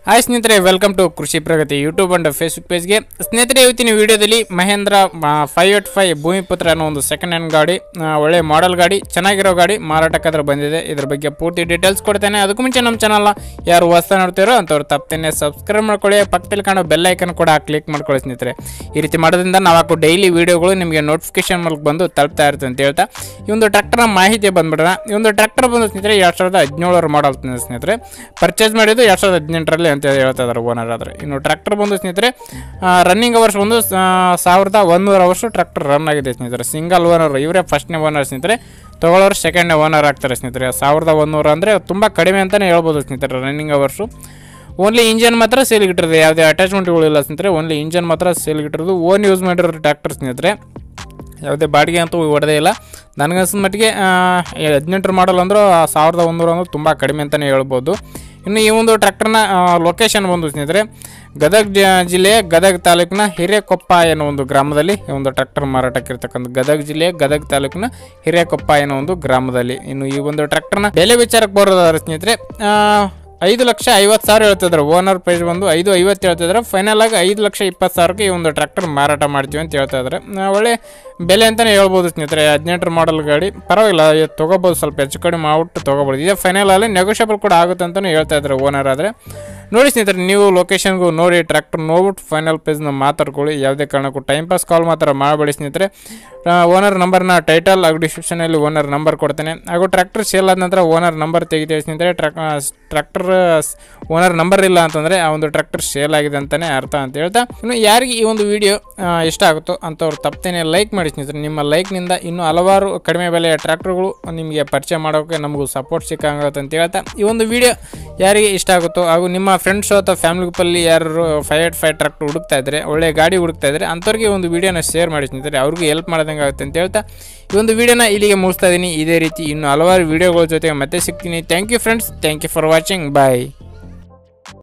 hi ಸ್ನೇಹಿತರೆ welcome to Krishi Pragati YouTube and Facebook ಪೇಜ್ಗೆ ಸ್ನೇಹಿತರೆ ಇವತ್ತಿನ ವಿಡಿಯೋದಲ್ಲಿ Mahindra five eight five Bhoomiputra ಅನ್ನೋ ಒಂದು ಸೆಕೆಂಡ್ ಹ್ಯಾಂಡ್ ಗಾಡಿ ಆ, ಒಳ್ಳೆ ಮಾಡೆಲ್ ಗಾಡಿ ಚೆನ್ನಾಗಿರೋ ಗಾಡಿ ಮಾರಾಟಕ್ಕಾದ್ರೆ ಬಂದಿದೆ ಇದ್ರ ಬಗ್ಗೆ ಪೂರ್ತಿ ಡೀಟೇಲ್ಸ್ ಕೊಡ್ತೇನೆ ಅದಕ್ಕೂ ಮುಂಚೆ ನಮ್ಮ ಚಾನಲ್ನ ಯಾರು ಹೊಸ ನೋಡ್ತೀರೋ ಅಂಥವ್ರು ತಪ್ಪೇನೆ ಸಬ್ಸ್ಕ್ರೈಬ್ ಮಾಡ್ಕೊಳ್ಳಿ ಪಕ್ಕದಲ್ಲಿ ಕಾಣೋ ಬೆಲ್ ಐಕನ್ ಕೂಡ ಕ್ಲಿಕ್ ಮಾಡ್ಕೊಳ್ಳಿ ಸ್ನೇಹಿತರೆ ಈ ರೀತಿ ಮಾಡೋದ್ರಿಂದ ನಾವು ಹಾಕೋ ಡೈಲಿ ವಿಡಿಯೋಗಳು ನಿಮಗೆ ನೋಟಿಫಿಕೇಶನ್ ಮೂಲಕ ಬಂದು ತಲುಪ್ತಾ ಇರುತ್ತೆ ಅಂತ ಹೇಳ್ತಾ ಈ ಒಂದು ಟ್ರ್ಯಾಕ್ಟರ್ನ ಮಾಹಿತಿ ಬಂದ್ಬಿಡೋಣ ಈ ಒಂದು ಟ್ರ್ಯಾಕ್ಟರ್ ಬಂದು ಸ್ನೇಹಿತರೆ ಎರಡು ಸಾವಿರದ ಹದಿನೇಳರ ಮಾಡಲ್ ಸ್ನೇಹಿತರೆ ಪರ್ಚೇಸ್ ಮಾಡಿದ್ದು ಎರಡು ಸಾವಿರದ ಹದಿನೆಂಟರಲ್ಲಿ ಅಂತ ಹೇಳ್ತಾ ಇದ್ದಾರೆ ಓನರ್ ಆದರೆ ಇನ್ನು ಟ್ರ್ಯಾಕ್ಟರ್ ಬಂದು ಸ್ನೇಹಿತರೆ ರನ್ನಿಂಗ್ ಅವರ್ಸ್ ಬಂದು ಆ, ಸಾವಿರದ ಒಂದೂರ ಅವರ್ಸ್ ಟ್ರ್ಯಾಕ್ಟರ್ ರನ್ ಆಗಿದೆ ಸ್ನೇಹಿತರೆ ಸಿಂಗಲ್ ಓನರ್ ಇವರೇ ಫಸ್ಟ್ನೇ ಓನರ್ ಸ್ನೇಹಿತರೆ ತೊಗೊಳೋರು ಸೆಕೆಂಡ್ನೇ ಓನರ್ ಆಗ್ತಾರೆ ಸ್ನೇಹಿತರೆ ಸಾವಿರದ ಒಂದೂರು ಅಂದರೆ ತುಂಬ ಕಡಿಮೆ ಅಂತಲೇ ಹೇಳ್ಬೋದು ಸ್ನೇಹಿತರೆ ರನ್ನಿಂಗ್ ಅವರ್ಸು ಓನ್ಲಿ ಇಂಜನ್ ಮಾತ್ರ ಸೇಲ್ಗಿಟ್ಟಿರೋದು ಯಾವುದೇ ಅಟ್ಯಾಚ್ಮೆಂಟ್ಗಳು ಇಲ್ಲ ಸ್ನೇಹಿತರೆ ಓನ್ಲಿ ಇಂಜನ್ ಮಾತ್ರ ಸೇಲ್ಗಿಟ್ಟಿರೋದು ಓನ್ ಯೂಸ್ ಮಾಡಿರೋ ಟ್ರ್ಯಾಕ್ಟರ್ ಸ್ನೇಹಿತರೆ ಯಾವುದೇ ಬಾಡಿಗೆ ಅಂತೂ ಹೊಡೆದೇ ಇಲ್ಲ ನನಗನ್ಸಿದ ಮಟ್ಟಿಗೆ ಹದಿನೆಂಟರ ಮಾಡಲ್ ಅಂದ್ರೆ ಸಾವಿರದ ಒಂದೂರು ಅಂದ್ರೆ ತುಂಬ ಕಡಿಮೆ ಅಂತಲೇ ಹೇಳ್ಬೋದು ಇನ್ನು ಈ ಒಂದು ಟ್ರ್ಯಾಕ್ಟರ್ನ ಲೊಕೇಶನ್ ಬಂದು ಸ್ನೇಹಿತರೆ ಗದಗ ಜ- ಜಿಲ್ಲೆಯ ಗದಗ ತಾಲೂಕಿನ ಹಿರೇಕೊಪ್ಪ ಅನ್ನೋ ಒಂದು ಗ್ರಾಮದಲ್ಲಿ ಈ ಒಂದು ಟ್ರ್ಯಾಕ್ಟರ್ ಮಾರಾಟಕ್ಕಿರ್ತಕ್ಕಂಥ ಗದಗ ಜಿಲ್ಲೆಯ ಗದಗ ತಾಲೂಕಿನ ಹಿರೇಕೊಪ್ಪ ಅನ್ನೋ ಒಂದು ಗ್ರಾಮದಲ್ಲಿ ಇನ್ನು ಈ ಒಂದು ಟ್ರ್ಯಾಕ್ಟರ್ನ ಬೆಲೆ ವಿಚಾರಕ್ಕೆ ಬರೋದಾದ್ರೆ ಸ್ನೇಹಿತರೆ ಆ, ಐದು ಲಕ್ಷ ಐವತ್ತು ಸಾವಿರ ಹೇಳ್ತಿದ್ರು ಓನರ್ ಪ್ರೈಸ್ ಬಂದು ಐದು ಐವತ್ತು ಹೇಳ್ತಿದ್ರೆ ಫೈನಲ್ ಆಗಿ ಐದು ಲಕ್ಷ ಇಪ್ಪತ್ತು ಸಾವಿರಕ್ಕೆ ಈ ಒಂದು ಟ್ರ್ಯಾಕ್ಟರ್ ಮಾರಾಟ ಮಾಡ್ತೀವಿ ಅಂತ ಹೇಳ್ತಾ ಇದ್ದಾರೆ ಆ, ಒಳ್ಳೆ ಬೆಲೆ ಅಂತಲೇ ಹೇಳ್ಬೋದು ಸ್ನೇಹಿತರೆ ಹದಿನೆಂಟರ ಮಾಡಲ್ ಗಾಡಿ ಪರವಾಗಿಲ್ಲ ಇದು ತೊಗೋಬೋದು ಸ್ವಲ್ಪ ಹೆಚ್ಚು ಕಡಿಮೆ ಮಾಡ್ಬಿಟ್ಟು ತೊಗೋಬೋದು ಇದೇ ಫೈನಲ್ ಅಲ್ಲಿ ನೆಗೋಷಿಯಬಲ್ ಕೂಡ ಆಗುತ್ತೆ ಅಂತಲೇ ಹೇಳ್ತಾ ಇದ್ದಾರೆ ಓನರ್ ಆದರೆ ನೋಡಿ ಸ್ನೇಹಿತರೆ ನೀವು ಲೊಕೇಶನ್ಗೂ ನೋಡಿ ಟ್ರ್ಯಾಕ್ಟರ್ ನೋಡ್ಬಿಟ್ಟು ಫೈನಲ್ ಪೇಜ್ನ ಮಾತಾಡ್ಕೊಳ್ಳಿ ಯಾವುದೇ ಕಾರಣಕ್ಕೂ ಟೈಮ್ ಪಾಸ್ ಕಾಲ್ ಮಾತ್ರ ಮಾಡಬೇಡಿ ಸ್ನೇಹಿತರೆ ಓನರ್ ನಂಬರ್ನ ಟೈಟಲ್ ಹಾಗೂ ಡಿಸ್ಕ್ರಿಪ್ಷನಲ್ಲಿ ಓನರ್ ನಂಬರ್ ಕೊಡ್ತೇನೆ ಹಾಗೂ ಟ್ರ್ಯಾಕ್ಟರ್ ಸೇಲ್ ಆದ ನಂತರ ಓನರ್ ನಂಬರ್ ತೆಗಿತೀವಿ ಸ್ನೇಹಿತರೆ ಟ್ರ್ಯಾಕ್ ಟ್ರ್ಯಾಕ್ಟರ್ ಓನರ್ ನಂಬರ್ ಇಲ್ಲ ಅಂತಂದರೆ ಆ ಒಂದು ಟ್ರ್ಯಾಕ್ಟರ್ ಸೇಲ್ ಆಗಿದೆ ಅಂತಲೇ ಅರ್ಥ ಅಂತ ಹೇಳ್ತಾ ಇನ್ನು ಯಾರಿಗೆ ಈ ಒಂದು ವಿಡಿಯೋ ಇಷ್ಟ ಆಗುತ್ತೋ ಅಂಥವ್ರು ತಪ್ಪೇನೆ ಲೈಕ್ ಮಾಡಿ ಸ್ನೇಹಿತರೆ ನಿಮ್ಮ ಲೈಕ್ನಿಂದ ಇನ್ನೂ ಹಲವಾರು ಕಡಿಮೆ ಬೆಲೆಯ ಟ್ರ್ಯಾಕ್ಟರ್ಗಳು ನಿಮಗೆ ಪರಿಚಯ ಮಾಡೋಕ್ಕೆ ನಮಗೂ ಸಪೋರ್ಟ್ ಸಿಕ್ಕಂಗಾಗುತ್ತೆ ಅಂತ ಹೇಳ್ತಾ ಈ ಒಂದು ವಿಡಿಯೋ ಯಾರಿಗೆ ಇಷ್ಟ ಆಗುತ್ತೋ ಹಾಗೂ ನಿಮ್ಮ ಫ್ರೆಂಡ್ಸ್ ಅಥವಾ ಫ್ಯಾಮಿಲಿ ಗ್ರೂಪಲ್ಲಿ ಯಾರು ಫೈವ್ ಏಟ್ ಫೈವ್ ಟ್ರ್ಯಾಕ್ಟರ್ ಹುಡುಕ್ತಾ ಇದ್ದಾರೆ ಒಳ್ಳೆ ಗಾಡಿ ಹುಡುಕ್ತಾ ಇದ್ದಾರೆ ಅಂಥವ್ರಿಗೆ ಒಂದು ವಿಡಿಯೋನ ಶೇರ್ ಮಾಡಿ ಸ್ನೇಹಿತರೆ ಅವ್ರಿಗೂ ಹೆಲ್ಪ್ ಮಾಡ್ದಂಗೆ ಆಗುತ್ತೆ ಅಂತ ಹೇಳ್ತಾ ಈ ಒಂದು ವಿಡಿಯೋನ ಇಲ್ಲಿಗೆ ಮುಗಿಸ್ತಾ ಇದ್ದೀನಿ ಇದೇ ರೀತಿ ಇನ್ನು ಹಲವಾರು ವಿಡಿಯೋಗಳ ಜೊತೆ ಮತ್ತೆ ಸಿಗ್ತೀನಿ thank you friends thank you for watching bye